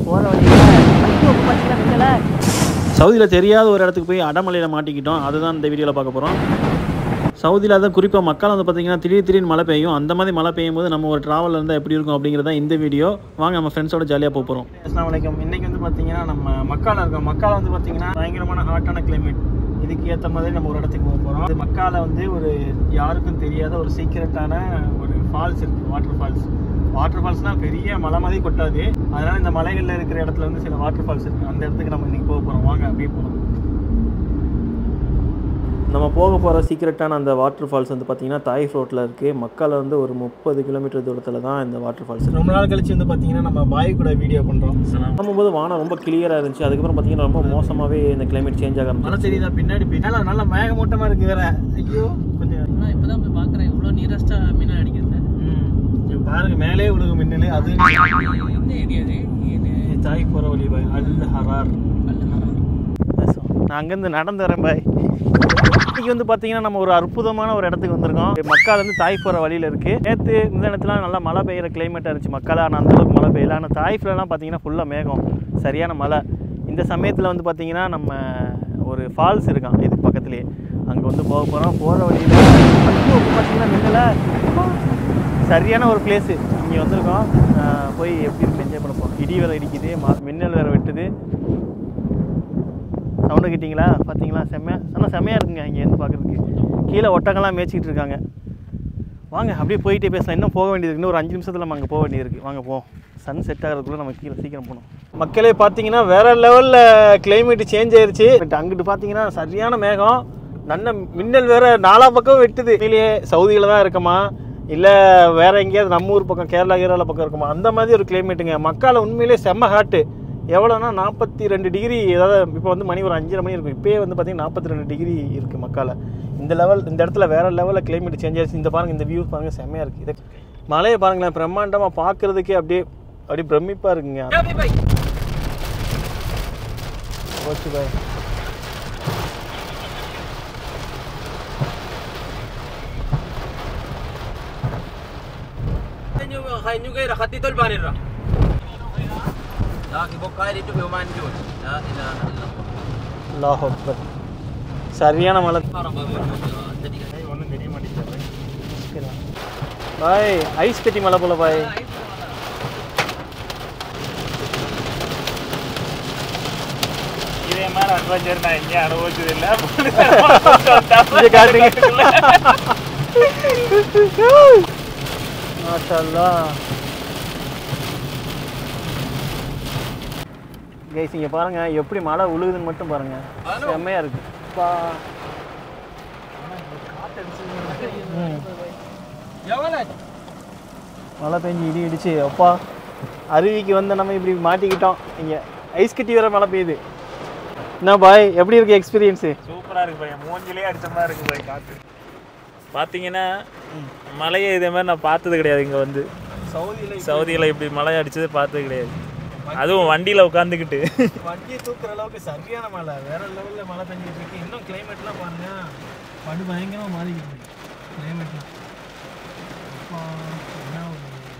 போகிற வழியில் பார்த்தீங்கன்னா மின்னல சவுதியில் தெரியாத ஒரு இடத்துக்கு போய் அடமலையில் மாட்டிக்கிட்டோம் அதுதான் இந்த வீடியோவில் பார்க்க போகிறோம் சவுதியில் அதான் குறிப்பாக மக்கள் வந்து பார்த்தீங்கன்னா திடீர் திடீர்னு மழை பெய்யும் அந்த மாதிரி மழை பெய்யும் போது நம்ம ஒரு ட்ராவலில் இருந்தால் எப்படி இருக்கும் அப்படிங்கிறத இந்த வீடியோ வாங்க நம்ம ஃப்ரெண்ட்ஸோட ஜாலியாக போக போகிறோம் அஸ்லாம் வலைக்கம் இன்றைக்கி வந்து பார்த்தீங்கன்னா நம்ம மக்கால இருக்கோம் மக்கால வந்து பார்த்தீங்கன்னா பயங்கரமான ஹாட்டான கிளைமேட் இதுக்கு ஏற்ற மாதிரி நம்ம ஒரு இடத்துக்கு போக போகிறோம் அது மக்கால வந்து ஒரு யாருக்கும் தெரியாத ஒரு சீக்கிரட்டான ஒரு ஃபால்ஸ் இருக்குது வாட்டர் ஃபால்ஸ் வாட்டர் ஃபால்ஸ்னால் பெரிய மலை மாதிரி கொட்டாது அதனால் இந்த மலைகளில் இருக்கிற இடத்துல வந்து சில வாட்டர் ஃபால்ஸ் இருக்குது அந்த இடத்துக்கு நம்ம இன்றைக்கி போக போகிறோம் வாங்க அப்படியே போகிறோம் நம்ம போக போகிற சீக்கிரட்டான அந்த வாட்டர் ஃபால்ஸ் வந்து பார்த்தீங்கன்னா தாய் ரோட்டில் இருக்குது மக்கால வந்து ஒரு முப்பது கிலோமீட்டர் தூரத்தில் தான் இந்த வாட்டர் ஃபால்ஸ் ரொம்ப நாள் கழிச்சு வந்து பார்த்தீங்கன்னா நம்ம பாய் கூட வீடியோ பண்ணுறோம் பண்ணும்போது வானம் ரொம்ப கிளியராக இருந்துச்சு அதுக்கப்புறம் பார்த்தீங்கன்னா ரொம்ப மோசமாகவே இந்த கிளைமேட் சேஞ்ச் ஆக மழை தெரியுதா பின்னாடி பின்னால் நல்லா மேகமூட்டமாக இருக்குது வேற ஐயோ கொஞ்சம் நான் இப்பதான் போய் பாக்குறேன் இவ்வளவு நியரஸ்டா மீன் அடிக்கிறது ம். இங்க பாருங்க மேலே விழுகும் மின்னல் அது எந்த ஏரியா அது ஏது தாய் போகிற வழி பாய் அல் ஹரார் நான் அங்கேருந்து நடந்து வரேன் பாய் இன்னைக்கு வந்து பார்த்தீங்கன்னா நம்ம ஒரு அற்புதமான ஒரு இடத்துக்கு வந்திருக்கோம் மக்கால் வந்து தாய் போகிற வழியில் இருக்குது நேற்று இந்த இடத்துல நல்லா மழை பெய்கிற கிளைமேட்டாக இருந்துச்சு மக்கள் ஆனால் அந்தளவுக்கு மழை பெய்யல ஆனால் தாய்ஃப்லலாம் பார்த்தீங்கன்னா ஃபுல்லாக மேகம் சரியான மழை இந்த சமயத்தில் வந்து பார்த்தீங்கன்னா நம்ம ஒரு ஃபால்ஸ் இருக்கான் இது பக்கத்துலேயே அங்கே வந்து போக போகிறோம் போகிற வழியில் பார்த்தீங்கன்னா மின்னல சரியான ஒரு பிளேஸு இங்கே வந்திருக்கோம் ஆஹ் போய் எப்படி இருக்கு என்ஜாய் பண்ண போகிறோம் இடி வேறு இடிக்குது ம- மின்னல் வேறு வெட்டுது சவுண்டு கேட்டிங்களா பார்த்தீங்களா செம்மையா ஆனால் செம்மையாக இருக்குங்க இங்கேருந்து பார்க்குறதுக்கு கீழே ஒட்டகம்லாம் மேய்ச்சிக்கிட்டு இருக்காங்க வாங்க அப்படியே போயிட்டே பேசலாம் இன்னும் போக வேண்டியது இருக்கு. இன்னும் ஒரு அஞ்சு நிமிஷத்தில் நம்ம அங்கே போக வேண்டியது இருக்குது வாங்க போ சன் செட் ஆகிறதுக்குள்ளே நம்ம கீழே சீக்கிரம் போகணும் மக்களே பார்த்தீங்கன்னா வேற லெவலில் கிளைமேட் சேஞ்ச் ஆயிருச்சு பட் அங்கிட்டு பார்த்தீங்கன்னா சரியான மேகம் நல்ல மின்னல் வேற நாலா பக்கம் வெட்டுது கீழே சவுதியில் தான் இருக்கமா இல்லை வேற எங்கேயாவது நம்ம ஊர் பக்கம் கேரளா கேரளா பக்கம் இருக்குமா அந்த மாதிரி ஒரு கிளைமேட்டுங்க மக்கால உண்மையிலே செம்ம ஹாட்டு எவ்வளோனா நாற்பத்தி ரெண்டு டிகிரி ஏதாவது இப்போ வந்து மணி ஒரு அஞ்சரை மணி இருக்கும் இப்போயே வந்து பார்த்தீங்கன்னா நாற்பத்தி ரெண்டு டிகிரி இருக்குது மக்கால இந்த லெவல் இந்த இடத்துல வேற லெவலில் கிளைமேட் சேஞ்ச் ஆயிடுச்சு இந்த பாருங்க இந்த வியூ பாருங்க செம்மையாக இருக்குது இது மலையை பாருங்களேன் பிரம்மாண்டமாக பார்க்குறதுக்கே அப்படியே அப்படியே பிரமிப்பாக இருக்குங்க okay bye kain nyo kayo rakat dito banir ra Laki bok kayo dito may uman dyan La ilaha illallah அல்லாஹ் அக்பர் சரியான மலை Parang bago Jadi ka ஒன்றும் தெரிய மாட்டேங்குது பாய் ஐஸ் கட்டி மலை போல பாய் இதே மாதிரி அட்வென்ச்சர் நான் எங்கேயும் அனுபவிச்சது இல்லை இங்க காட்டுங்க மாஷா அல்லாஹ் கைஸ் இங்க பாருங்க எப்படி மழை உழுகுதுன்னு மட்டும் பாருங்க செம்மையா இருக்கு பா ம். மழை பெஞ்சு இடி இடிச்சு அப்பா அருவிக்கு வந்து நம்ம இப்படி மாட்டிக்கிட்டோம் இங்க ஐஸ் கட்டி வேற மழை பெய்யுது என்ன பாய் எப்படி இருக்கு எக்ஸ்பீரியன்ஸு சூப்பரா இருக்கு பையன் மூஞ்சிலே அடிச்ச மாதிரி இருக்கு பையன் காத்து பார்த்தீங்கன்னா மழையை இதே மாதிரி நான் பார்த்தது கிடையாது இங்கே வந்து சவுதியில் சவுதியில் இப்படி மழை அடிச்சது பார்த்தது கிடையாது அதுவும் வண்டியில் உட்காந்துக்கிட்டு வண்டியை தூக்குற அளவுக்கு சரியான மழை வேற லெவலில் மழை பெஞ்சிட்டு இருக்கு இன்னும் கிளைமேட்லாம் பாருங்க படு பயங்கரமாக மாறிக்கிட்டு இருக்கு கிளைமேட்லாம் அப்பா, என்ன ஒரு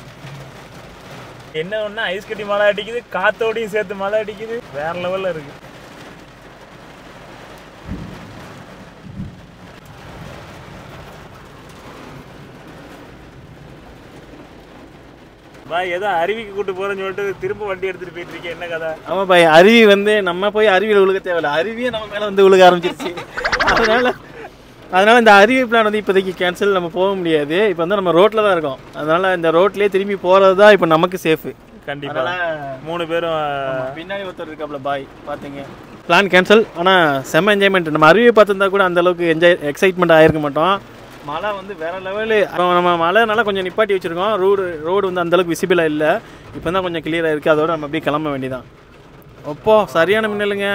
என்ன ஒன்றா ஐஸ் கட்டி மழை அடிக்குது காத்தோடையும் சேர்த்து மழை அடிக்குது வேற லெவலில் இருக்கு பாய் ஏதோ அருவிக்கு கூட்டு போறேன்னு சொல்லிட்டு திரும்ப வண்டி எடுத்துட்டு போயிட்டு இருக்கேன் என்ன கதை ஆமாம் பாய் அருவி வந்து நம்ம போய் அருவியில் விழுக தேவையில்ல அருவியே நம்ம மேலே வந்து விழுக ஆரம்பிச்சிருச்சு அதனால அதனால இந்த அருவி பிளான் வந்து இப்போதைக்கு கேன்சல் நம்ம போக முடியாது இப்போ வந்து நம்ம ரோட்டில் தான் இருக்கோம் அதனால இந்த ரோட்லேயே திரும்பி போகிறது தான் இப்போ நமக்கு சேஃபு கண்டிப்பா அதனால மூணு பேரும் பின்னாடி ஒருத்தர் இருக்காப்ல பாய் பார்த்தீங்க பிளான் கேன்சல் ஆனால் செம்ம என்ஜாய்மெண்ட் நம்ம அருவியை பார்த்துருந்தா கூட அந்த அளவுக்கு என்ஜாய் எக்ஸைட்மெண்ட் ஆயிருக்க மாட்டோம் மழை வந்து வேற லெவலு நம்ம மழைனால கொஞ்சம் நிப்பாட்டி வச்சிருக்கோம் ரோடு ரோடு வந்து அந்த அளவுக்கு விசிபிளாக இல்லை இப்போ தான் கொஞ்சம் கிளியராக இருக்குது அதோட நம்ம அப்படியே கிளம்ப வேண்டியதான் அப்போ சரியான மின்னலுங்க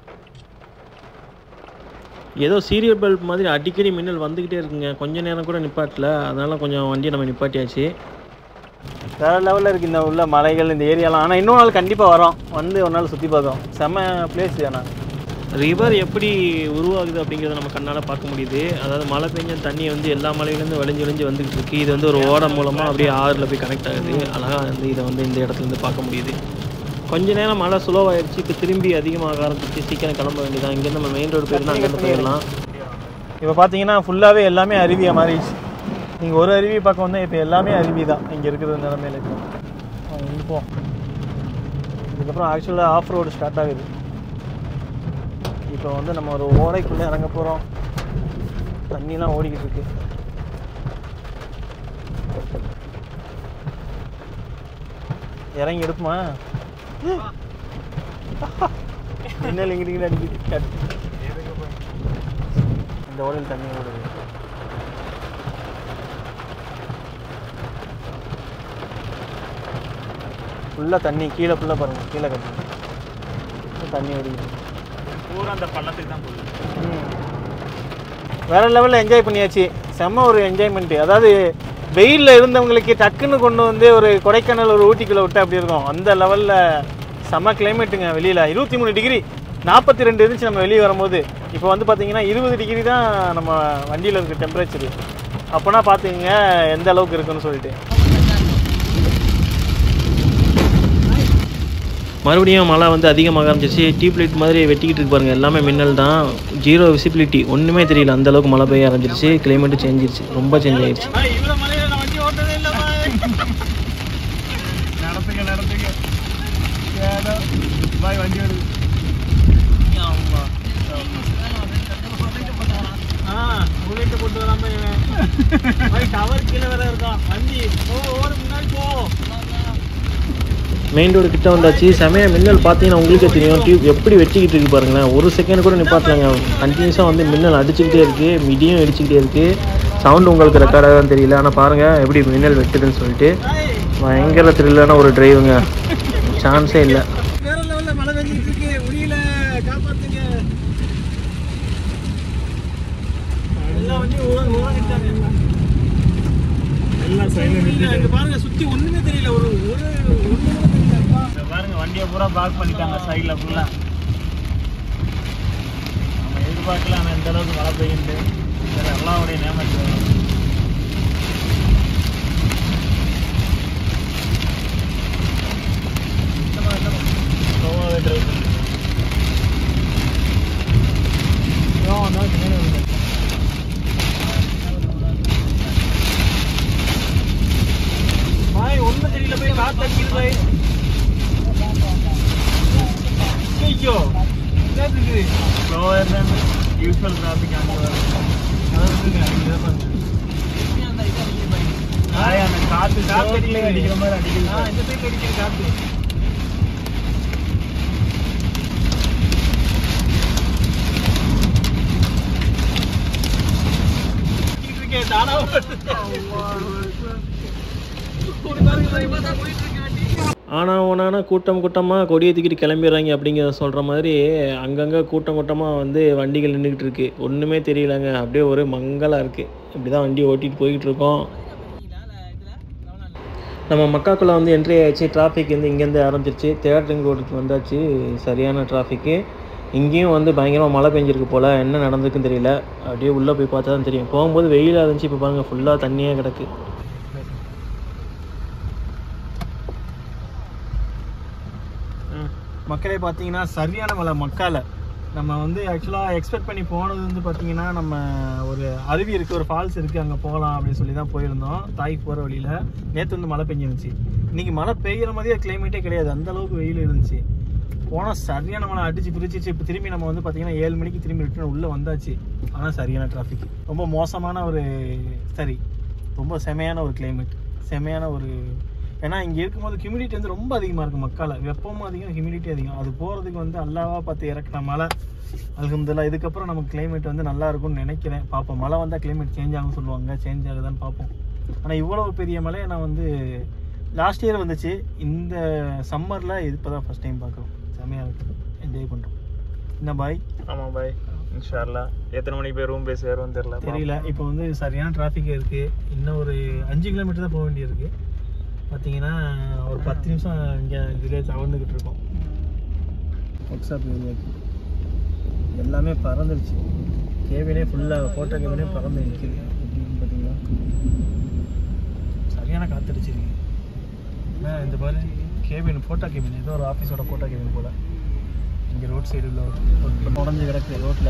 ஏதோ சீரியல் பல்ப் மாதிரி அடிக்கடி மின்னல் வந்துக்கிட்டே இருக்குங்க கொஞ்ச நேரம் கூட நிப்பாட்டல அதனால கொஞ்சம் வண்டியை நம்ம நிப்பாட்டியாச்சு வேறு லெவலில் இருக்குது இந்த உள்ள மலைகள் இந்த ஏரியாலாம் ஆனால் இன்னொரு நாள் கண்டிப்பாக வரோம் வந்து ஒரு நாள் சுற்றி பார்த்தோம் செம்ம பிளேஸ் ஆனால் ரிவர் எப்படி உருவாகுது அப்படிங்கிறத நம்ம கண்ணால் பார்க்க முடியுது அதாவது மழை பெஞ்ச தண்ணி வந்து எல்லா மலையிலேருந்து வளைஞ்சு வளைஞ்சு வந்துகிட்டு இருக்கு இது வந்து ஒரு ஓடம் மூலமாக அப்படியே ஆறில் போய் கனெக்ட் ஆகுது அழகாக வந்து இதை வந்து இந்த இடத்துல இருந்து பார்க்க முடியுது கொஞ்ச நேரம் மழை ஸ்லோவாகிடுச்சு இப்போ திரும்பி அதிகமாக ஆரம்பிச்சு சீக்கிரம் கிளம்ப வேண்டியதான் இங்கேருந்து நம்ம மெயின் ரோடு போயிருந்தா அங்கேருந்து போயிடலாம் இப்போ பார்த்தீங்கன்னா ஃபுல்லாகவே எல்லாமே அருவியாக மாறிடுச்சு நீங்கள் ஒரு அருவி பார்க்க வந்தால் இப்போ எல்லாமே அருவி தான் இங்கே இருக்கிற நிலமையில இப்போ இங்கே போ இதுக்கப்புறம் ஆக்சுவலாக ஆஃப் ரோடு ஸ்டார்ட் ஆகுது இப்போ வந்து நம்ம ஒரு ஓடைக்குள்ளே இறங்க போகிறோம் தண்ணிலாம் ஓடிக்கிட்டு இருக்கு இறங்கி எடுப்புமா என்ன இங்கிட்டு அடிக்குது கட். இந்த ஓடையில் தண்ணி ஓடுது ஃபுல்லாக தண்ணி கீழே ஃபுல்லாக பாருங்கள் கீழே கட்டு தண்ணி ஓடிக்குது பூரா அந்த பள்ளத்துக்கு தான் போகுது வேற லெவலில் என்ஜாய் பண்ணியாச்சு செம்ம ஒரு என்ஜாய்மெண்ட்டு அதாவது வெயிலில் இருந்தவங்களுக்கு டக்குன்னு கொண்டு வந்து ஒரு கொடைக்கானல் ஒரு ஊட்டிக்குள்ளே விட்டு அப்படி இருக்கும் அந்த லெவலில் செம்ம கிளைமேட்டுங்க வெளியில் இருபத்தி மூணு டிகிரி நாற்பத்தி ரெண்டு இருந்துச்சு நம்ம வெளியே வரும்போது இப்போ வந்து பார்த்தீங்கன்னா இருபது டிகிரி தான் நம்ம வண்டியில் இருக்க டெம்பரேச்சரு அப்போனா பார்த்துங்க எந்த அளவுக்கு இருக்குன்னு சொல்லிட்டு மறுபடியும் மழை வந்து அதிகமாக ஆரம்பிச்சிச்சு டியூப் லைட் மாதிரி வெட்டிக்கிட்டு இருக்கு பாருங்க எல்லாமே மின்னல் தான் ஜீரோ விசிபிலிட்டி ஒன்றுமே தெரியல அந்த அளவுக்கு மழை பெய்ய ஆரம்பிச்சிருச்சு கிளைமேட்டு சேஞ்சிருச்சு ரொம்ப சேஞ்ச் ஆயிடுச்சு இவ்வளோ மலையில நான் வண்டி ஓட்டவே இல்லை நடத்துங்க நடத்துங்க ஏதோ பாய் வண்டி வருது புல்லெட்டு போட்டு வராம டவர் கீழே வேற இருக்கான் வண்டி ஓ ஓடு முன்னாடி போ மெயின் ரோடு கிட்ட வந்தாச்சு செமையா மின்னல் பார்த்தீங்கன்னா உங்களுக்கே தெரியும் டியூப் எப்படி வெட்டிக்கிட்டு இருக்கு பாருங்களேன் ஒரு செகண்ட் கூட நிப்பாட்டலாங்க கண்டினியூஸாக வந்து மின்னல் அடிச்சுக்கிட்டே இருக்கு மிடியும் அடிச்சுக்கிட்டே இருக்கு சவுண்ட் உங்களுக்கு ரெக்கார்டாக தான் தெரியல ஆனால் பாருங்க எப்படி மின்னல் வெட்டுதுன்னு சொல்லிட்டு பயங்கர த்ரில்லான ஒரு டிரைவுங்க சான்ஸே இல்லை வேற லெவல்ல மழை பெஞ்சிட்டு இருக்கு முடியல காப்பாத்துங்க எல்லாம் வந்து ஓரங்கிட்டாங்க எல்லாம் சைலண்ட் இங்க பாருங்க சுத்தி ஒண்ணுமே தெரியல ஒரு ஒரு பாருங்க வண்டியை பூரா பார்க் பண்ணிட்டாங்க சைடில் ஃபுல்லாக நம்ம எதிர்பார்க்கல ஆனால் இந்த அளவுக்கு மழை பெய்யுது வேறு எல்லாருடைய நேமத்து ஸ்லோவாகவே ட்ரைவ் பண்ணி பாய் ஒண்ணும் தெரியல போய் காத்து அடிக்குது பாய் ஐயோ என்னது ஸ்லோவாக இருந்தால் யூஸ்வல் டிராஃபிக் அங்கே வரும் ஆய், அந்த காற்று காற்று அடிக்கிற மாதிரி அடிக்குது பாரு. இந்த சைடு அடிக்கிற காத்து இருக்கேன் தானா ஆனால் ஓனானா கூட்டம் கூட்டமாக கொடியை தூக்கிட்டு கிளம்பிடுறாங்க அப்படிங்கிற சொல்கிற மாதிரி அங்கங்கே கூட்டம் கூட்டமாக வந்து வண்டிகள் நின்றுக்கிட்டு இருக்கு ஒன்றுமே தெரியலங்க அப்படியே ஒரு மங்கலாக இருக்குது இப்படி தான் வண்டி ஓட்டிகிட்டு போய்கிட்டு இருக்கோம் நம்ம மக்காக்குள்ளே வந்து என்ட்ரி ஆயிடுச்சு டிராஃபிக் வந்து இங்கேருந்து ஆரம்பிச்சிருச்சு தேர்ட் ரிங் ரோடுக்கு வந்தாச்சு சரியான டிராஃபிக்கு இங்கேயும் வந்து பயங்கரமாக மழை பெஞ்சிருக்கு போல் என்ன நடந்திருக்குன்னு தெரியல அப்படியே உள்ளே போய் பார்த்தா தான் தெரியும் போகும்போது வெயிலாக இருந்துச்சு இப்போ பாருங்க ஃபுல்லாக தண்ணியாக கிடக்கு மக்களே பார்த்தீங்கன்னா சரியான மழை மக்கால நம்ம வந்து ஆக்சுவலாக எக்ஸ்பெக்ட் பண்ணி போனது வந்து பார்த்தீங்கன்னா நம்ம ஒரு அருவி இருக்குது ஒரு ஃபால்ஸ் இருக்குது அங்கே போகலாம் அப்படின்னு சொல்லி தான் போயிருந்தோம் தாய் போகிற வழியில் நேற்று வந்து மழை பெஞ்சிருந்துச்சு இன்றைக்கி மழை பெய்கிற மாதிரியே கிளைமேட்டே கிடையாது அந்த அளவுக்கு வெயில் இருந்துச்சு போனால் சரியான மழை அடிச்சு பிரிச்சிச்சு இப்போ திரும்பி நம்ம வந்து பார்த்தீங்கன்னா ஏழு மணிக்கு திரும்பி ரிட்டர்ன் உள்ளே வந்தாச்சு ஆனால் சரியான டிராஃபிக் ரொம்ப மோசமான ஒரு சரி ரொம்ப செமையான ஒரு கிளைமேட் செமையான ஒரு ஏன்னா இங்கே இருக்கும்போது ஹியூமிடிட்டி வந்து ரொம்ப அதிகமாக இருக்குது மக்கால வெப்பமும் அதிகம் ஹியூமிடிட்டி அதிகம் அது போகிறதுக்கு வந்து அல்லாவா பார்த்து இறக்குன மழை அல்ஹம்துலில்லாஹ் இதுக்கப்புறம் நமக்கு கிளைமேட் வந்து நல்லா இருக்கும்னு நினைக்கிறேன் பார்ப்போம் மழை வந்தால் கிளைமேட் சேஞ்ச் ஆகும்னு சொல்லுவாங்க சேஞ்ச் ஆகுதான்னு பார்ப்போம் ஆனால் இவ்வளவு பெரிய மழையை நான் வந்து லாஸ்ட் இயர் வந்துச்சு இந்த சம்மரில் இப்போ தான் ஃபஸ்ட் டைம் பார்க்குறோம் செமையாக இருக்குது என்ஜாய் பண்ணுறோம் என்ன பாய் ஆமாம் பாய் இன்ஷால்லா எத்தனை மணிக்கு போய் ரூம் போய் சேருவோம் தெரியல தெரியல இப்போ வந்து சரியான டிராஃபிக் இருக்குது இன்னும் ஒரு அஞ்சு கிலோமீட்டர் தான் போக வேண்டியிருக்கு பார்த்தீங்கன்னா ஒரு பத்து நிமிஷம் இங்கே இதிலே தவழ்ந்துக்கிட்டு இருக்கோம் ஒர்க் ஷாப் ஏரியாவுக்கு எல்லாமே பறந்துருச்சு கேபினே ஃபுல்லாக ஃபோட்டோ கேபினே பறந்து நிற்கிது எப்படின்னு பார்த்தீங்கன்னா சரியான காத்தடிச்சிருக்கு என்ன இந்த பாரு கேபின் ஃபோட்டோ கேபின் ஏதோ ஒரு ஆஃபீஸோட ஃபோட்டோ கேபின் போல் இங்கே ரோட் சைடு உள்ள ஒரு உடஞ்சி கிடக்கு ரோட்டில்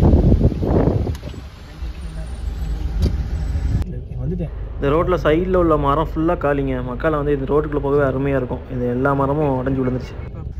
வந்துட்டேன் இந்த ரோட்டில் சைடில் உள்ள மரம் ஃபுல்லாக காலிங்க மக்களை வந்து இந்த ரோட்டுக்குள்ளே போகவே அருமையாக இருக்கும் இது எல்லா மரமும் உடஞ்சி விழுந்துருச்சு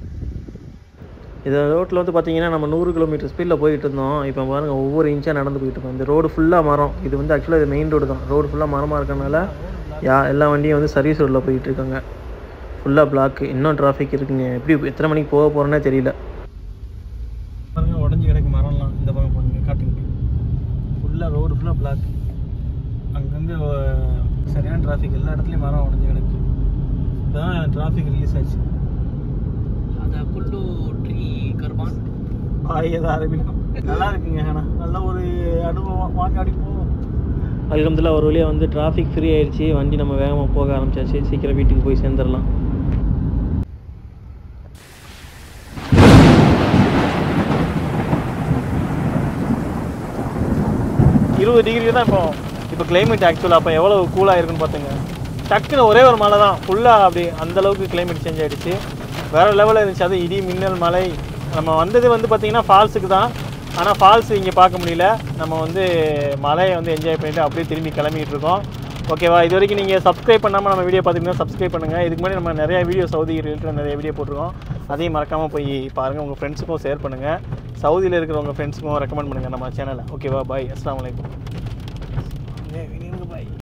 இந்த ரோட்டில் வந்து பார்த்தீங்கன்னா நம்ம நூறு கிலோமீட்டர் ஸ்பீடில் போயிட்டு இருந்தோம் இப்போ பாருங்க ஒவ்வொரு இன்ச்சாக நடந்து போயிட்டு இருக்கோம் இந்த ரோடு ஃபுல்லாக மரம் இது வந்து ஆக்சுவலாக இது மெயின் ரோடு தான் ரோடு ஃபுல்லாக மரமாக இருக்கறனால யா எல்லா வண்டியும் வந்து சர்வீஸ் ரோட்டில் போயிட்டு இருக்காங்க ஃபுல்லாக பிளாக் இன்னும் டிராஃபிக் இருக்குங்க எப்படி எத்தனை மணிக்கு போக போகிறேன்னே தெரியல பாருங்க உடஞ்சி கிடக்கு மரம்லாம் இந்த பக்கம் பாருங்க காட்டுங்க ஃபுல்லாக ரோடு ஃபுல்லாக பிளாக் அங்கங்கே சரியான டிராஃபிக் எல்லா இடத்துலையும் மரம் உடஞ்சி கிடக்கு இப்போதான் டிராஃபிக் ரிலீஸ் ஆச்சு Ada kullu tree karban. பாயதான் ஆரம்பிக்கும் நல்லா இருக்குங்க ஆனால் நல்ல ஒரு அனுபவம் வாங்க அப்படி போவோம் அல்ஹம்துலில்லாஹ் ஒரு வழியாக வந்து டிராஃபிக் ஃப்ரீ ஆயிடுச்சு வண்டி நம்ம வேகமாக போக ஆரம்பிச்சாச்சு சீக்கிரம் வீட்டுக்கு போய் சேர்ந்துடலாம் இருபது டிகிரி தான் இப்போ இப்போ கிளைமேட் ஆக்சுவலாக அப்போ எவ்வளோ கூலாக இருக்குன்னு பார்த்துங்க டக்குன்னு ஒரே ஒரு மழை தான் ஃபுல்லாக அப்படி அந்த அளவுக்கு கிளைமேட் சேஞ்ச் ஆகிடுச்சு வேறு லெவலில் இருந்துச்சு அது இடி மின்னல் மழை நம்ம வந்தது வந்து பார்த்திங்கன்னா ஃபால்ஸுக்கு தான் ஆனால் ஃபால்ஸ் இங்கே பார்க்க முடியல நம்ம வந்து மலையை வந்து என்ஜாய் பண்ணிட்டு அப்படியே திரும்பி கிளம்பிட்டு இருக்கோம் ஓகேவா இது வரைக்கும் நீங்கள் சப்ஸ்கிரைப் பண்ணாமல் நம்ம வீடியோ பார்த்தீங்கன்னா சப்ஸ்கிரைப் பண்ணுங்கள் இதுக்கு முன்னாடி நம்ம நிறைய வீடியோ சவுதி ரிலேட்டட் நிறைய வீடியோ போட்டிருக்கோம் அதையும் மறக்காமல் போய் பாருங்கள் உங்கள் ஃப்ரெண்ட்ஸுக்கும் ஷேர் பண்ணுங்கள் சவுதியில் இருக்கிற உங்கள் ஃப்ரெண்ட்ஸுக்கும் ரெக்கமெண்ட் பண்ணுங்கள் நம்ம சேனலை ஓகேவா பாய் அஸ்ஸலாமு அலைக்கும்